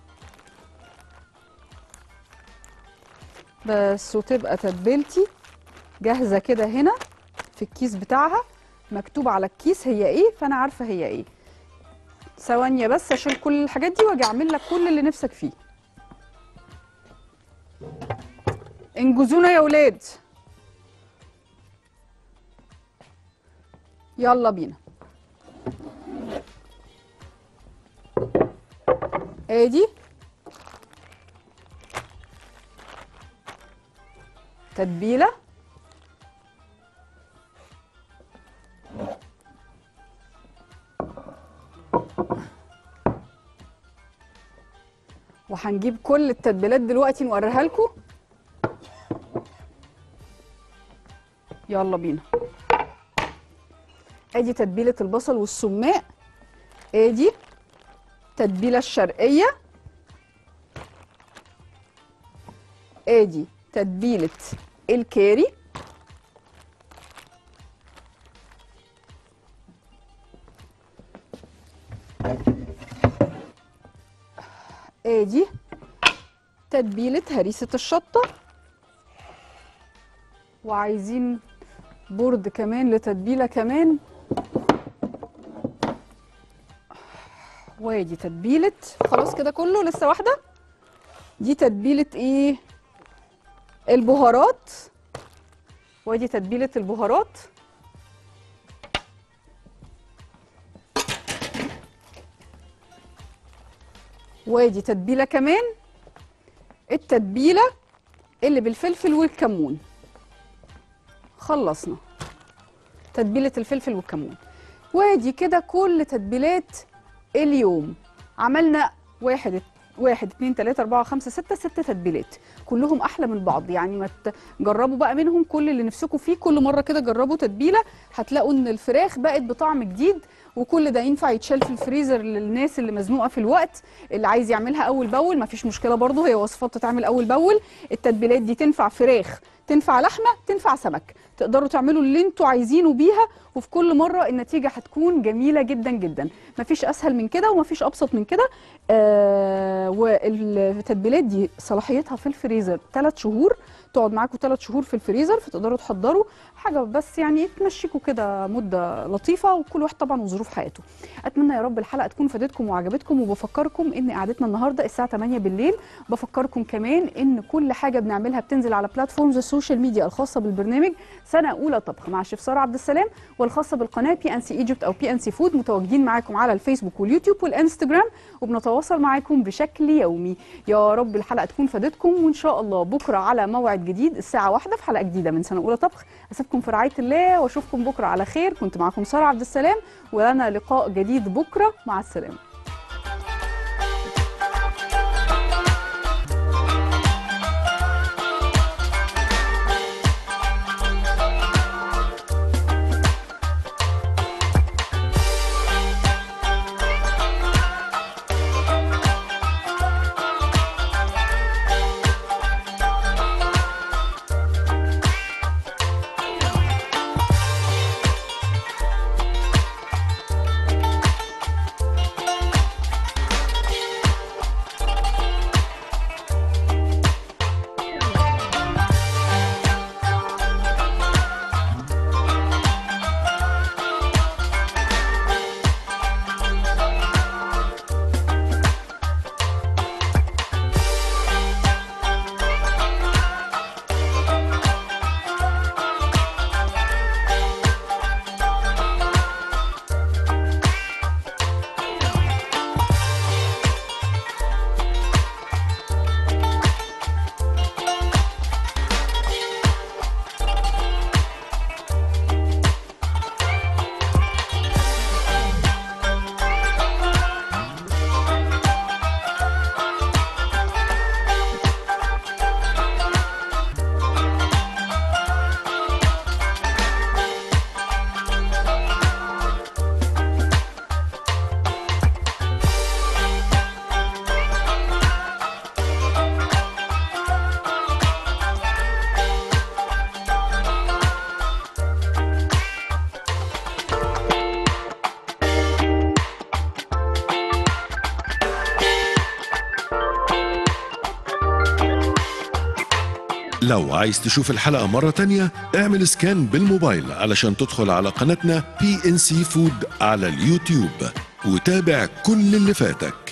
بس وتبقى تتبيلتي جاهزه كده هنا في الكيس بتاعها مكتوب على الكيس هي ايه فانا عارفه هي ايه ثوانيه بس اشيل كل الحاجات دي واجي اعمل لك كل اللي نفسك فيه انجزونا يا ولاد يلا بينا ادي تتبيله وهنجيب كل التتبيلات دلوقتي نوريها لكم يلا بينا ادي تتبيله البصل والسماق ادي تتبيله الشرقيه ادي تتبيله الكاري ادي تتبيله هريسه الشطه وعايزين برد كمان لتتبيله كمان وادي تتبيله خلاص كده كله لسه واحده دي تتبيله ايه البهارات وادي تتبيله البهارات وادي تتبيله كمان التتبيله اللي بالفلفل والكمون خلصنا تتبيله الفلفل والكمون وادي كده كل تتبيلات اليوم عملنا واحد واحد اتنين تلاتة أربعة خمسة ستة ست تتبيلات كلهم أحلى من بعض يعني ما تجربوا بقى منهم كل اللي نفسكم فيه كل مرة كده جربوا تتبيلة هتلاقوا إن الفراخ بقت بطعم جديد وكل ده ينفع يتشال في الفريزر للناس اللي مزنوقه في الوقت اللي عايز يعملها اول باول مفيش مشكله برضه هي وصفات تتعمل اول باول التتبيلات دي تنفع فراخ تنفع لحمه تنفع سمك تقدروا تعملوا اللي انتوا عايزينه بيها وفي كل مره النتيجه هتكون جميله جدا جدا مفيش اسهل من كده ومفيش ابسط من كده آه والتتبيلات دي صلاحيتها في الفريزر 3 شهور تقعد معاكم 3 شهور في الفريزر فتقدروا تحضروا حاجه بس يعني تمشيكوا كده مده لطيفه وكل واحد طبعا وظروف حياته اتمنى يا رب الحلقه تكون فادتكم وعجبتكم وبفكركم ان قعدتنا النهارده الساعه 8 بالليل بفكركم كمان ان كل حاجه بنعملها بتنزل على بلاتفورمز السوشيال ميديا الخاصه بالبرنامج سنه اولى طبخ مع الشيف ساره عبد السلام والخاصه بالقناه بي ان سي ايجيبت او بي ان سي فود متواجدين معاكم على الفيسبوك واليوتيوب والانستجرام وبنتواصل معاكم بشكل يومي يا رب الحلقه تكون فادتكم وان شاء الله بكره على موعد جديد الساعه واحدة في حلقه جديده من سنه اولى طبخ اسيبكم في رعايه الله واشوفكم بكره على خير كنت معاكم ساره عبد السلام ولنا لقاء جديد بكره مع السلامه لو عايز تشوف الحلقة مرة تانية اعمل سكان بالموبايل علشان تدخل على قناتنا بي ان سي فود على اليوتيوب وتابع كل اللي فاتك